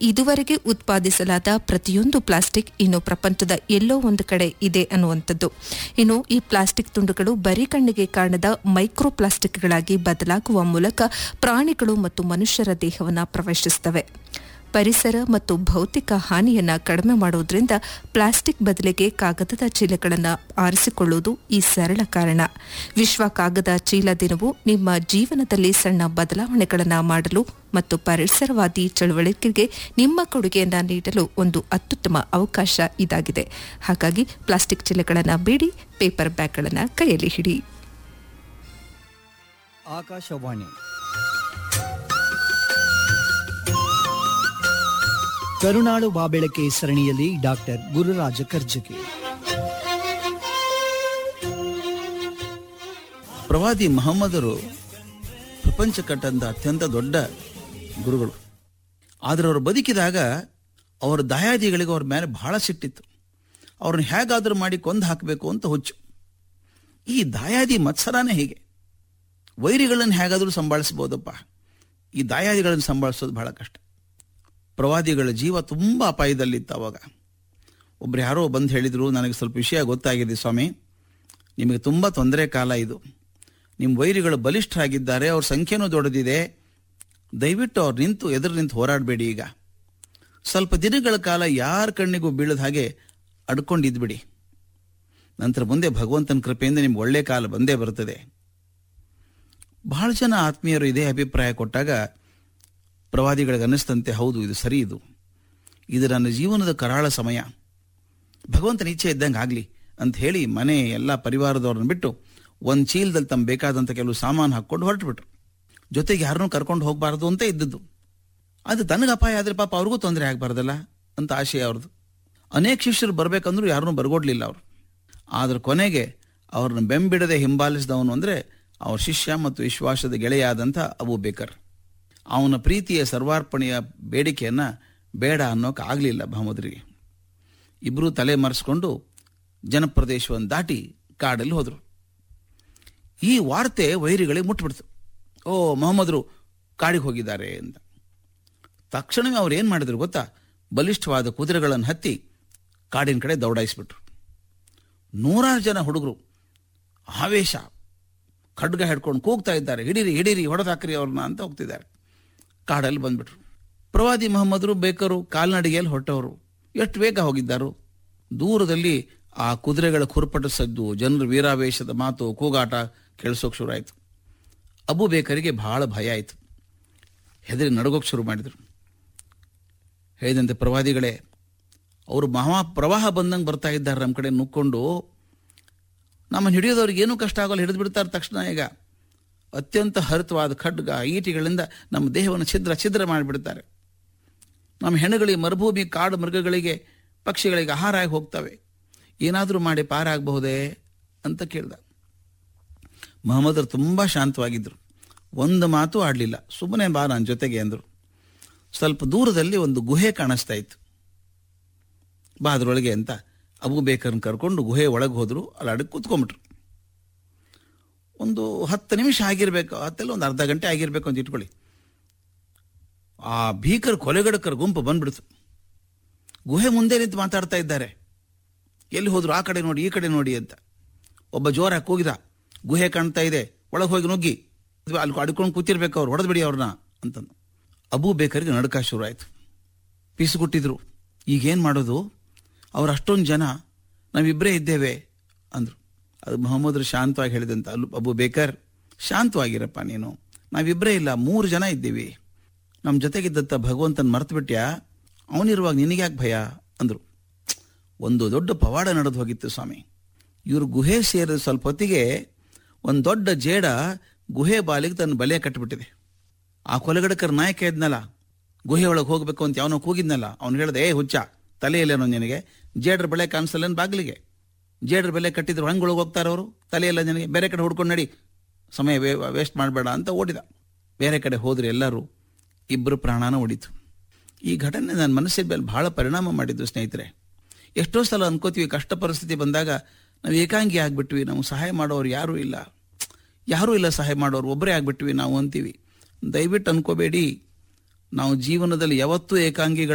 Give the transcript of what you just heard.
ಇದುವರೆಗೆ ಉತ್ಪಾದಿಸಲಾದ ಪ್ರತಿಯೊಂದು ಪ್ಲಾಸ್ಟಿಕ್ ಇನ್ನು ಪ್ರಪಂಚದ ಎಲ್ಲೋ ಒಂದು ಕಡೆ ಇದೆ ಅನ್ನುವಂಥದ್ದು ಇನ್ನು ಈ ಪ್ಲಾಸ್ಟಿಕ್ ತುಂಡುಗಳು ಬರೀ ಕಣ್ಣಿಗೆ ಕಾಣದ ಮೈಕ್ರೋ ಪ್ಲಾಸ್ಟಿಕ್ಗಳಾಗಿ ಬದಲಾಗುವ ಮೂಲಕ ಪ್ರಾಣಿಗಳು ಮತ್ತು ಮನುಷ್ಯರ ದೇಹವನ್ನು ಪ್ರವೇಶಿಸುತ್ತವೆ ಪರಿಸರ ಮತ್ತು ಭೌತಿಕ ಹಾನಿಯನ್ನ ಕಡಿಮೆ ಮಾಡುವುದರಿಂದ ಪ್ಲಾಸ್ಟಿಕ್ ಬದಲಿಗೆ ಕಾಗದದ ಚೀಲಗಳನ್ನು ಆರಿಸಿಕೊಳ್ಳುವುದು ಈ ಸರಳ ಕಾರಣ ವಿಶ್ವ ಕಾಗದ ಚೀಲ ದಿನವು ನಿಮ್ಮ ಜೀವನದಲ್ಲಿ ಸಣ್ಣ ಬದಲಾವಣೆಗಳನ್ನು ಮಾಡಲು ಮತ್ತು ಪರಿಸರವಾದಿ ಚಳವಳಿಕೆಗೆ ನಿಮ್ಮ ಕೊಡುಗೆಯನ್ನ ನೀಡಲು ಒಂದು ಅತ್ಯುತ್ತಮ ಅವಕಾಶ ಇದಾಗಿದೆ ಹಾಗಾಗಿ ಪ್ಲಾಸ್ಟಿಕ್ ಚೀಲಗಳನ್ನು ಬೇಡಿ ಪೇಪರ್ ಬ್ಯಾಗ್ಗಳನ್ನು ಕೈಯಲ್ಲಿ ಹಿಡಿ ಆಕಾಶವಾಣಿ ಕರುನಾಡು ಬಾಬೆಳಕೆ ಸರಣಿಯಲ್ಲಿ ಡಾಕ್ಟರ್ ಗುರುರಾಜ ಕರ್ಜಗಿ ಪ್ರವಾದಿ ಮಹಮ್ಮದರು ಪ್ರಪಂಚ ಕಟ್ಟಂತ ಅತ್ಯಂತ ದೊಡ್ಡ ಗುರುಗಳು ಆದರೆ ಅವರು ಬದುಕಿದಾಗ ಅವರ ದಾಯಾದಿಗಳಿಗೆ ಅವ್ರ ಮೇಲೆ ಬಹಳ ಸಿಟ್ಟಿತ್ತು ಅವ್ರನ್ನ ಹೇಗಾದರೂ ಮಾಡಿ ಕೊಂದು ಹಾಕಬೇಕು ಅಂತ ಹುಚ್ಚು ಈ ದಾಯಾದಿ ಮತ್ಸರನೇ ಹೀಗೆ ವೈರಿಗಳನ್ನು ಹೇಗಾದರೂ ಸಂಭಾಳಿಸ್ಬೋದಪ್ಪ ಈ ದಾಯಾದಿಗಳನ್ನು ಸಂಭಾಳಿಸೋದು ಬಹಳ ಕಷ್ಟ ಪ್ರವಾದಿಗಳ ಜೀವ ತುಂಬ ಅಪಾಯದಲ್ಲಿತ್ತು ಅವಾಗ ಒಬ್ರು ಯಾರೋ ಬಂದು ಹೇಳಿದರು ನನಗೆ ಸ್ವಲ್ಪ ವಿಷಯ ಗೊತ್ತಾಗಿದೆ ಸ್ವಾಮಿ ನಿಮಗೆ ತುಂಬ ತೊಂದರೆ ಕಾಲ ಇದು ನಿಮ್ಮ ವೈರಿಗಳು ಬಲಿಷ್ಠರಾಗಿದ್ದಾರೆ ಅವ್ರ ಸಂಖ್ಯೆನೂ ದೊಡ್ಡದಿದೆ ದಯವಿಟ್ಟು ಅವ್ರು ನಿಂತು ಎದುರು ನಿಂತು ಹೋರಾಡಬೇಡಿ ಈಗ ಸ್ವಲ್ಪ ದಿನಗಳ ಕಾಲ ಯಾರ ಕಣ್ಣಿಗೂ ಬೀಳದ ಹಾಗೆ ಅಡ್ಕೊಂಡಿದ್ಬಿಡಿ ನಂತರ ಮುಂದೆ ಭಗವಂತನ ಕೃಪೆಯಿಂದ ನಿಮ್ಗೆ ಒಳ್ಳೆ ಕಾಲ ಬಂದೇ ಬರುತ್ತದೆ ಬಹಳ ಜನ ಆತ್ಮೀಯರು ಇದೇ ಅಭಿಪ್ರಾಯ ಕೊಟ್ಟಾಗ ಪ್ರವಾದಿಗಳಿಗೆ ಅನ್ನಿಸ್ತಂತೆ ಹೌದು ಇದು ಸರಿ ಇದು ಇದು ನನ್ನ ಜೀವನದ ಕರಾಳ ಸಮಯ ಭಗವಂತನ ಇಚ್ಛೆ ಇದ್ದಂಗೆ ಆಗಲಿ ಅಂತ ಹೇಳಿ ಮನೆ ಎಲ್ಲ ಪರಿವಾರದವ್ರನ್ನ ಬಿಟ್ಟು ಒಂದು ಚೀಲದಲ್ಲಿ ತಮ್ಮ ಬೇಕಾದಂಥ ಕೆಲವು ಸಾಮಾನು ಹಾಕ್ಕೊಂಡು ಹೊರಟುಬಿಟ್ರು ಜೊತೆಗೆ ಯಾರನ್ನೂ ಕರ್ಕೊಂಡು ಹೋಗಬಾರ್ದು ಅಂತ ಇದ್ದದ್ದು ಅದು ತನಗೆ ಅಪಾಯ ಆದರೆ ಪಾಪ ಅವ್ರಿಗೂ ತೊಂದರೆ ಆಗಬಾರ್ದಲ್ಲ ಅಂತ ಆಶಯ ಅವ್ರದ್ದು ಅನೇಕ ಶಿಷ್ಯರು ಬರಬೇಕಂದ್ರೂ ಯಾರನ್ನೂ ಬರ್ಗೊಡ್ಲಿಲ್ಲ ಅವರು ಆದ್ರೆ ಕೊನೆಗೆ ಅವ್ರನ್ನ ಬೆಂಬಿಡದೆ ಹಿಂಬಾಲಿಸಿದವನು ಅಂದರೆ ಅವ್ರ ಶಿಷ್ಯ ಮತ್ತು ವಿಶ್ವಾಸದ ಗೆಳೆಯಾದಂಥ ಅಬು ಬೇಕರ್ ಅವನ ಪ್ರೀತಿಯ ಸರ್ವಾರ್ಪಣೆಯ ಬೇಡಿಕೆಯನ್ನು ಬೇಡ ಅನ್ನೋಕೆ ಆಗಲಿಲ್ಲ ಮಹಮ್ಮದ್ರಿಗೆ ಇಬ್ಬರೂ ತಲೆ ಮರೆಸ್ಕೊಂಡು ಜನಪ್ರದೇಶವನ್ನು ದಾಟಿ ಕಾಡಲ್ಲಿ ಹೋದರು ಈ ವಾರ್ತೆ ವೈರಿಗಳಿಗೆ ಮುಟ್ಬಿಡ್ತು ಓ ಮೊಹಮ್ಮದ್ರು ಕಾಡಿಗೆ ಹೋಗಿದ್ದಾರೆ ಅಂತ ತಕ್ಷಣವೇ ಅವ್ರು ಏನು ಮಾಡಿದ್ರು ಗೊತ್ತಾ ಬಲಿಷ್ಠವಾದ ಕುದುರೆಗಳನ್ನು ಹತ್ತಿ ಕಾಡಿನ ಕಡೆ ದೌಡಾಯಿಸ್ಬಿಟ್ರು ನೂರಾರು ಜನ ಹುಡುಗರು ಆವೇಶ ಖಡ್ಗ ಹಿಡ್ಕೊಂಡು ಕೂಗ್ತಾ ಇದ್ದಾರೆ ಹಿಡೀರಿ ಹಿಡೀರಿ ಹೊಡೆದಾಕ್ರಿ ಅವ್ರನ್ನ ಅಂತ ಹೋಗ್ತಿದ್ದಾರೆ ಕಾಡಲ್ಲಿ ಬಂದ್ಬಿಟ್ರು ಪ್ರವಾದಿ ಮೊಹಮ್ಮದ್ರು ಬೇಕರು ಕಾಲ್ನಡಿಗೆಯಲ್ಲಿ ಹೊರಟವರು ಎಷ್ಟು ಬೇಗ ಹೋಗಿದ್ದಾರು ದೂರದಲ್ಲಿ ಆ ಕುದುರೆಗಳ ಕುರುಪಟ ಸದ್ದು ಜನರ ವೀರಾವೇಶದ ಮಾತು ಕೂಗಾಟ ಕೇಳಿಸೋಕೆ ಶುರು ಆಯಿತು ಅಬು ಬೇಕರಿಗೆ ಬಹಳ ಭಯ ಆಯಿತು ಹೆದರಿ ನಡಗೋಕೆ ಶುರು ಮಾಡಿದರು ಹೇಳಿದಂತೆ ಪ್ರವಾದಿಗಳೇ ಅವರು ಮಹಾ ಪ್ರವಾಹ ಬಂದಂಗೆ ಬರ್ತಾ ಇದ್ದಾರೆ ನಮ್ಮ ಕಡೆ ನುಕ್ಕೊಂಡು ನಮ್ಮನ್ನು ಹಿಡಿಯೋದವ್ರಿಗೆ ಏನೂ ಕಷ್ಟ ಆಗೋಲ್ಲ ಹಿಡಿದು ಬಿಡ್ತಾರೆ ತಕ್ಷಣ ಈಗ ಅತ್ಯಂತ ಹರಿತವಾದ ಖಡ್ಗ ಈಟಿಗಳಿಂದ ನಮ್ಮ ದೇಹವನ್ನು ಛಿದ್ರ ಛಿದ್ರ ಮಾಡಿಬಿಡ್ತಾರೆ ನಮ್ಮ ಹೆಣಗಳಿಗೆ ಮರುಭೂಮಿ ಕಾಡು ಮೃಗಗಳಿಗೆ ಪಕ್ಷಿಗಳಿಗೆ ಆಹಾರ ಆಗಿ ಹೋಗ್ತವೆ ಏನಾದರೂ ಮಾಡಿ ಪಾರಾಗಬಹುದೇ ಅಂತ ಕೇಳ್ದ ಮಹಮ್ಮದರು ತುಂಬ ಶಾಂತವಾಗಿದ್ದರು ಒಂದು ಮಾತು ಆಡಲಿಲ್ಲ ಸುಮ್ಮನೆ ಬಾ ನನ್ನ ಜೊತೆಗೆ ಅಂದರು ಸ್ವಲ್ಪ ದೂರದಲ್ಲಿ ಒಂದು ಗುಹೆ ಕಾಣಿಸ್ತಾ ಇತ್ತು ಬಾ ಅದರೊಳಗೆ ಅಂತ ಅಬು ಬೇಕರ್ನ ಕರ್ಕೊಂಡು ಗುಹೆ ಒಳಗೆ ಹೋದ್ರು ಅಲ್ಲಿ ಅಡಕ್ಕೆ ಕೂತ್ಕೊಂಡ್ಬಿಟ್ರು ಒಂದು ಹತ್ತು ನಿಮಿಷ ಆಗಿರ್ಬೇಕು ಹತ್ತೆಲ್ಲ ಒಂದು ಅರ್ಧ ಗಂಟೆ ಆಗಿರ್ಬೇಕು ಅಂತ ಇಟ್ಕೊಳ್ಳಿ ಆ ಭೀಕರ ಕೊಲೆಗಡಕರ ಗುಂಪು ಬಂದ್ಬಿಡ್ತು ಗುಹೆ ಮುಂದೆ ನಿಂತು ಮಾತಾಡ್ತಾ ಇದ್ದಾರೆ ಎಲ್ಲಿ ಹೋದ್ರು ಆ ಕಡೆ ನೋಡಿ ಈ ಕಡೆ ನೋಡಿ ಅಂತ ಒಬ್ಬ ಜೋರಾಗಿ ಕೂಗಿದ ಗುಹೆ ಕಾಣ್ತಾ ಇದೆ ಒಳಗೆ ಹೋಗಿ ನುಗ್ಗಿ ಅಲ್ಲಿ ಅಡ್ಕೊಂಡು ಕೂತಿರ್ಬೇಕು ಅವ್ರು ಹೊಡೆದ್ಬಿಡಿ ಅವ್ರನ್ನ ಅಂತಂದು ಅಬೂ ಬೇಕರಿಗೆ ನಡುಕ ಶುರು ಆಯಿತು ಪೀಸುಗುಟ್ಟಿದ್ರು ಈಗೇನು ಮಾಡೋದು ಅವ್ರು ಅಷ್ಟೊಂದು ಜನ ನಾವಿಬ್ಬರೇ ಇದ್ದೇವೆ ಅಂದರು ಅದು ಮೊಹಮ್ಮದ್ರು ಶಾಂತವಾಗಿ ಹೇಳಿದಂತ ಅಲ್ಲು ಅಬು ಬೇಕರ್ ಶಾಂತವಾಗಿರಪ್ಪ ನೀನು ನಾವಿಬ್ಬರೇ ಇಲ್ಲ ಮೂರು ಜನ ಇದ್ದೀವಿ ನಮ್ಮ ಜೊತೆಗಿದ್ದಂಥ ಭಗವಂತನ ಮರ್ತು ಬಿಟ್ಯಾ ಅವನಿರುವಾಗ ನಿನಗ್ಯಾಕೆ ಭಯ ಅಂದರು ಒಂದು ದೊಡ್ಡ ಪವಾಡ ನಡೆದು ಹೋಗಿತ್ತು ಸ್ವಾಮಿ ಇವರು ಗುಹೆ ಸೇರಿದ ಸ್ವಲ್ಪ ಹೊತ್ತಿಗೆ ಒಂದು ದೊಡ್ಡ ಜೇಡ ಗುಹೆ ಬಾಲಿಗೆ ತನ್ನ ಬಲೆ ಕಟ್ಟಿಬಿಟ್ಟಿದೆ ಆ ಕೊಲೆಗಡಕರ ನಾಯಕ ಇದ್ನಲ್ಲ ಗುಹೆ ಒಳಗೆ ಹೋಗ್ಬೇಕು ಅಂತ ಅವನು ಕೂಗಿದ್ನಲ್ಲ ಅವ್ನು ಹೇಳ್ದೆ ಏ ಹುಚ್ಚ ತಲೆಯಲ್ಲೇನೋ ನಿನಗೆ ಜೇಡ್ರ ಬೆಳೆ ಕಾಣಿಸಲ್ಲೇನು ಬಾಗಿಲಿಗೆ ಜೇಡ್ರ ಬೆಲೆ ಕಟ್ಟಿದ್ರು ಹಂಗೊಳಗೆ ಹೋಗ್ತಾರೆ ಅವರು ತಲೆಯಲ್ಲ ನನಗೆ ಬೇರೆ ಕಡೆ ಹುಡ್ಕೊಂಡು ನಡಿ ಸಮಯ ವೇಸ್ಟ್ ಮಾಡಬೇಡ ಅಂತ ಓಡಿದ ಬೇರೆ ಕಡೆ ಹೋದ್ರೆ ಎಲ್ಲರೂ ಇಬ್ಬರು ಪ್ರಾಣನ ಉಳಿತು ಈ ಘಟನೆ ನನ್ನ ಮನಸ್ಸಿನ ಮೇಲೆ ಬಹಳ ಪರಿಣಾಮ ಮಾಡಿದ್ದು ಸ್ನೇಹಿತರೆ ಎಷ್ಟೋ ಸಲ ಅನ್ಕೋತೀವಿ ಕಷ್ಟ ಪರಿಸ್ಥಿತಿ ಬಂದಾಗ ನಾವು ಏಕಾಂಗಿ ಆಗ್ಬಿಟ್ವಿ ನಮ್ಗೆ ಸಹಾಯ ಮಾಡೋರು ಯಾರೂ ಇಲ್ಲ ಯಾರೂ ಇಲ್ಲ ಸಹಾಯ ಮಾಡೋರು ಒಬ್ಬರೇ ಆಗ್ಬಿಟ್ವಿ ನಾವು ಅಂತೀವಿ ದಯವಿಟ್ಟು ಅನ್ಕೋಬೇಡಿ ನಾವು ಜೀವನದಲ್ಲಿ ಯಾವತ್ತೂ ಏಕಾಂಗಿಗಳ